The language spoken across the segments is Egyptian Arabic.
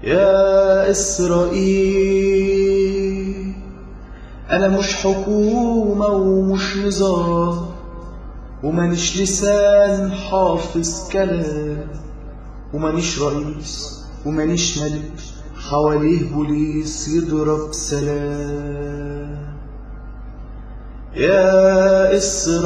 يا إسرائيل أنا مش حكومة ومش نظام ومانيش لسان حافظ كلام ومانيش رئيس ومانيش ملك حواليه بوليس يضرب سلام يا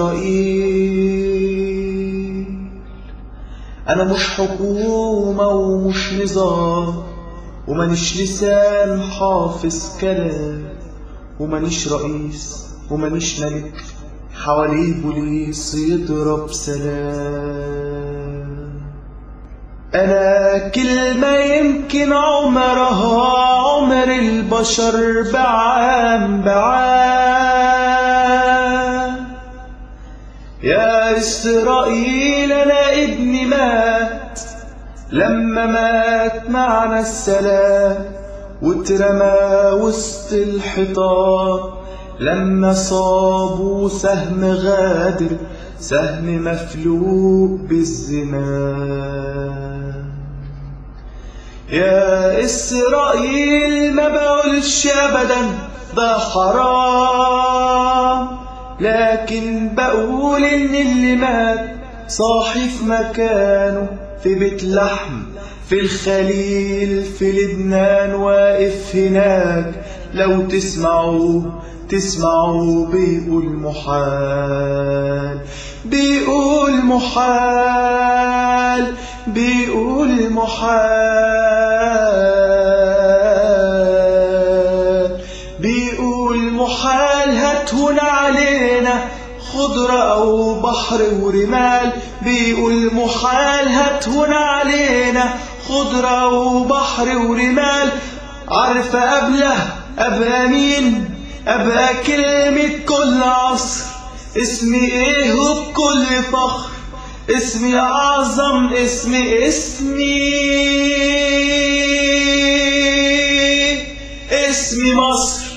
إسرائيل أنا مش حكومة ومش نظام ومانيش لسان حافظ كلام ومانيش رئيس ومانيش ملك حواليه بوليس يضرب سلام أنا كلمة يمكن عمرها عمر البشر بعام بعام يا إسرائيل أنا ابني مات لما مات معنا السلام واترمى وسط الحيطان لما صابوا سهم غادر سهم مفلوق بالزمان يا إسرائيل ما بقولش أبدا ده حرام لكن بقول إن اللي مات صاحي في مكانه في بيت لحم في الخليل في لبنان واقف هناك لو تسمعوه تسمعوا بيقول محال بيقول محال بيقول محال بيقول محال هتهون علينا خضرة أو بحر ورمال بيقول محال هتهون علينا خضرة وبحر ورمال عارفة قبله أبقى مين أبقى كلمة كل عصر اسمي إيه وبكل فخر اسمي أعظم اسمي اسمي اسمي مصر